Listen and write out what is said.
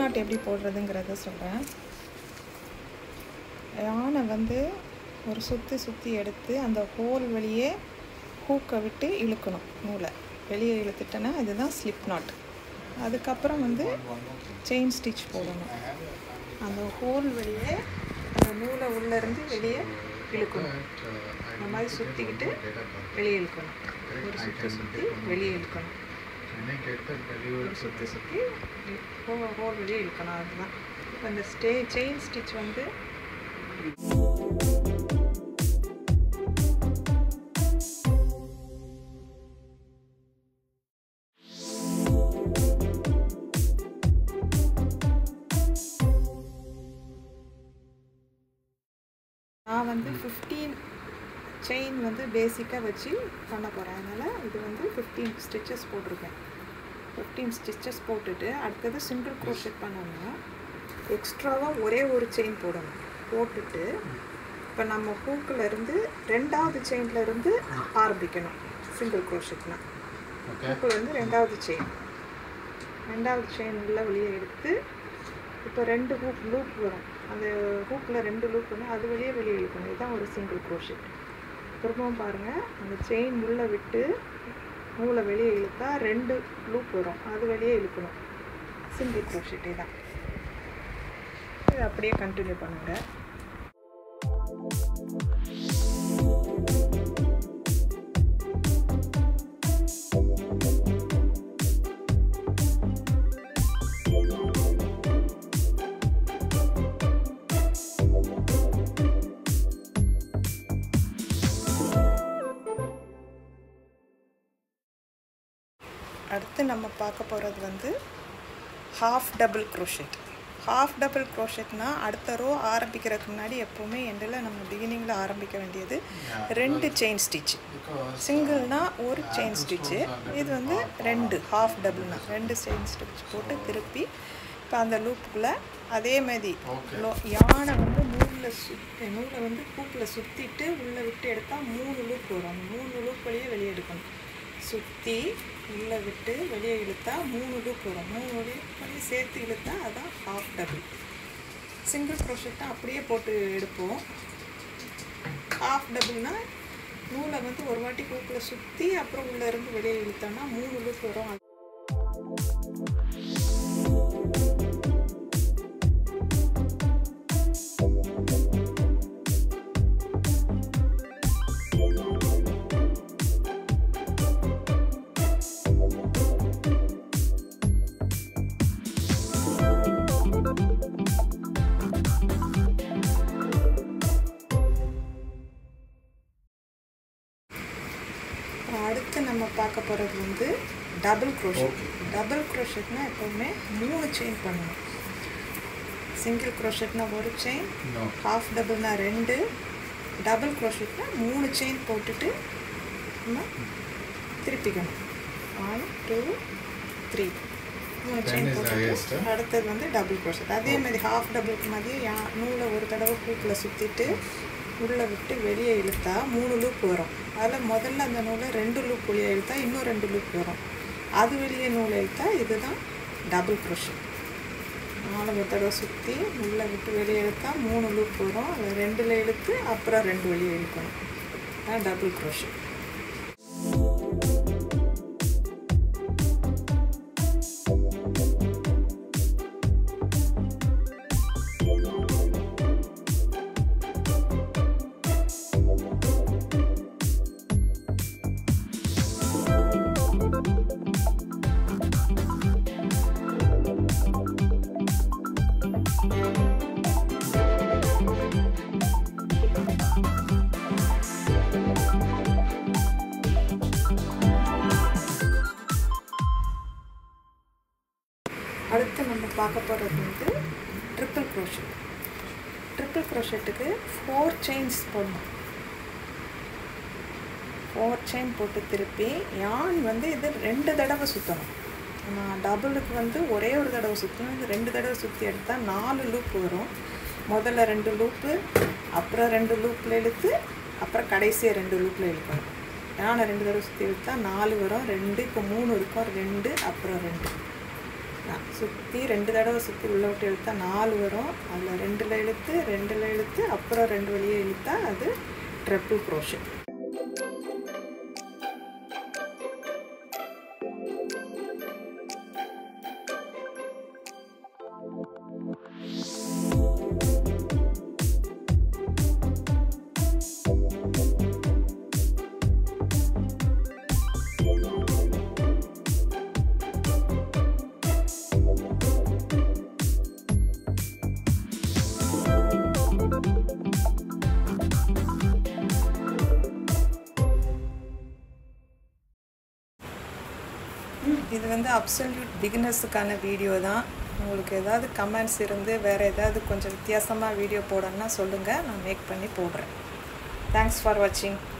not எப்படி போடுறதுங்கிறத சொல்கிறேன் யானை வந்து ஒரு சுற்றி சுற்றி எடுத்து அந்த ஹோல் வழியே ஹூக்கை விட்டு இழுக்கணும் நூலை வெளியே இழுத்துட்டேன்னா இதுதான் ஸ்லிப் நாட் அதுக்கப்புறம் வந்து செயின் ஸ்டிச் போடணும் அந்த ஹோல் வழியே அந்த நூலை உள்ளேருந்து வெளியே இழுக்கணும் இந்த மாதிரி சுற்றிக்கிட்டு வெளியே இழுக்கணும் ஒரு சுற்றி சுற்றி வெளியே இழுக்கணும் ஒரு சுற்றி சுற்றி ஹோல் வெளியே இழுக்கணும் அதுதான் இப்போ இந்த ஸ்டே செயின் ஸ்டிச் வந்து நான் வந்து ஃபிஃப்டீன் செயின் வந்து பேசிக்காக வச்சு பண்ண போகிறேன் அதனால் இது வந்து ஃபிஃப்டீன் ஸ்டிச்சஸ் போட்டிருக்கேன் ஃபிஃப்டீன் ஸ்டிச்சஸ் போட்டுட்டு அடுத்தது சிங்கிள் க்ரோஷெட் பண்ணணும் எக்ஸ்ட்ராவாக ஒரே ஒரு செயின் போடணும் போட்டுட்டு இப்போ நம்ம ஹூக்கில் இருந்து ரெண்டாவது செயின்ல இருந்து ஆரம்பிக்கணும் சிங்கிள் க்ரோஷெட்னா ஹூக்கில் இருந்து ரெண்டாவது செயின் ரெண்டாவது செயின் உள்ள வெளியே எடுத்து இப்போ ரெண்டு ஹூக் லூப் வரும் அந்த ஹூக்கில் ரெண்டு லூப் வரும் அது வெளியே வெளியே இழுக்கணும் இதுதான் ஒரு சிங்கிள் க்ரோஷெட் திரும்பவும் பாருங்கள் அந்த செயின் உள்ளே விட்டு நூலை வெளியே இழுத்தா ரெண்டு லூப் வரும் அது வெளியே இழுக்கணும் சிங்கிள் க்ரோஷெட்டே தான் இது அப்படியே கண்டினியூ பண்ணுங்கள் அடுத்து நம்ம பார்க்க போகிறது வந்து half double crochet half double க்ரோஷெட்னா அடுத்த ரோ ஆரம்பிக்கிறதுக்கு முன்னாடி எப்போவுமே எண்டில் நம்ம பிகினிங்கில் ஆரம்பிக்க வேண்டியது ரெண்டு செயின் ஸ்டிச் சிங்கிள்னா ஒரு செயின் ஸ்டிச்சு இது வந்து ரெண்டு ஹாஃப் டபுள்னா ரெண்டு செயின் ஸ்டிச் போட்டு திருப்பி இப்போ அந்த லூப்புக்குள்ளே அதே மாதிரி லோ யானை வந்து நூலில் சுற்றி நூலை வந்து பூப்பில் சுற்றிட்டு உள்ளே விட்டு எடுத்தால் மூணு லூப் வரும் அந்த மூணு லூப் வழியே வெளியே எடுக்கணும் சுற்றி உள்ளே விட்டு வெளியே இழுத்தா மூணு லூப் வரும் மூணு வழி பண்ணி சேர்த்து இழுத்தா அதான் ஹாஃப் டபுள் சிங்கிள் க்ரோஷெட்டை அப்படியே போட்டு எடுப்போம் ஹாஃப் டபுள்னா நூலை வந்து ஒரு வாட்டி கூப்பில் சுற்றி அப்புறம் உள்ளே இருந்து வெளியே இழுத்தோம்னா மூணு லூப் வரும் அடுத்து நம்ம பார்க்க போகிறது வந்து டபுள் க்ரோஷெட் டபுள் க்ரோஷெட்னா எப்போவுமே மூணு செயின் பண்ணணும் சிங்கிள் க்ரோஷெட்னா ஒரு செயின் ஹாஃப் டபுள்னா ரெண்டு டபுள் க்ரோஷெட்னா மூணு செயின் போட்டுட்டு நம்ம திருப்பிக்கணும் ஒன் டூ த்ரீ மூணு செயின் போட்டுட்டு அடுத்தது வந்து டபுள் க்ரோஷெட் அதே மாதிரி ஹாஃப் டபுளுக்கு மாதிரி யா நூலை ஒரு தடவை ஹூக்கில் சுற்றிட்டு உள்ளே விட்டு வெளியே இழுத்தா மூணு லூப் வரும் அதில் முதல்ல அந்த நூலை ரெண்டு லூப் வெளியே இழுத்தா இன்னும் ரெண்டு லூப் வரும் அது வெளியே நூலை இழுத்தா இதுதான் டபுள் க்ரோஷெட் நாலு ஒரு தடவை சுற்றி உள்ளே விட்டு வெளியே இழுத்தா மூணு லூப் வரும் அதில் ரெண்டில் இழுத்து அப்புறம் ரெண்டு வெளியே இழுக்கணும் அதான் டபுள் க்ரோஷெட் அடுத்து நம்ம பார்க்க போகிறது வந்து ட்ரிப்பிள் க்ரோஷெட் ட்ரிப்பிள் க்ரோஷெட்டுக்கு ஃபோர் செயின்ஸ் போடணும் ஃபோர் செயின் போட்டு திருப்பி யான் வந்து இது ரெண்டு தடவை சுற்றணும் நான் டபுளுக்கு வந்து ஒரே ஒரு தடவை சுற்றணும் இது ரெண்டு தடவை சுற்றி எடுத்தால் நாலு லூப் வரும் முதல்ல ரெண்டு லூப்பு அப்புறம் ரெண்டு லூப்பில் இழுத்து அப்புறம் கடைசியாக ரெண்டு லூப்பில் இழுக்கணும் யானை ரெண்டு தடவை சுற்றி இழுத்தா நாலு வரும் ரெண்டு இப்போ மூணு இருக்கும் ரெண்டு அப்புறம் ரெண்டு சுற்றி ரெண்டு தடவை சுற்றி உள்ள விட்டு இழுத்தா நாலு வரும் அதில் ரெண்டில் இழுத்து ரெண்டில் இழுத்து அப்புறம் ரெண்டு வழியே இழுத்தா அது ட்ரிபிள் க்ரோஷெட் இது வந்து அப்சல்யூட் பிகினர்ஸுக்கான வீடியோ தான் உங்களுக்கு ஏதாவது கமெண்ட்ஸ் இருந்து வேறு ஏதாவது கொஞ்சம் வித்தியாசமாக வீடியோ போடணும்னா சொல்லுங்கள் நான் மேக் பண்ணி போடுறேன் தேங்க்ஸ் ஃபார் வாட்சிங்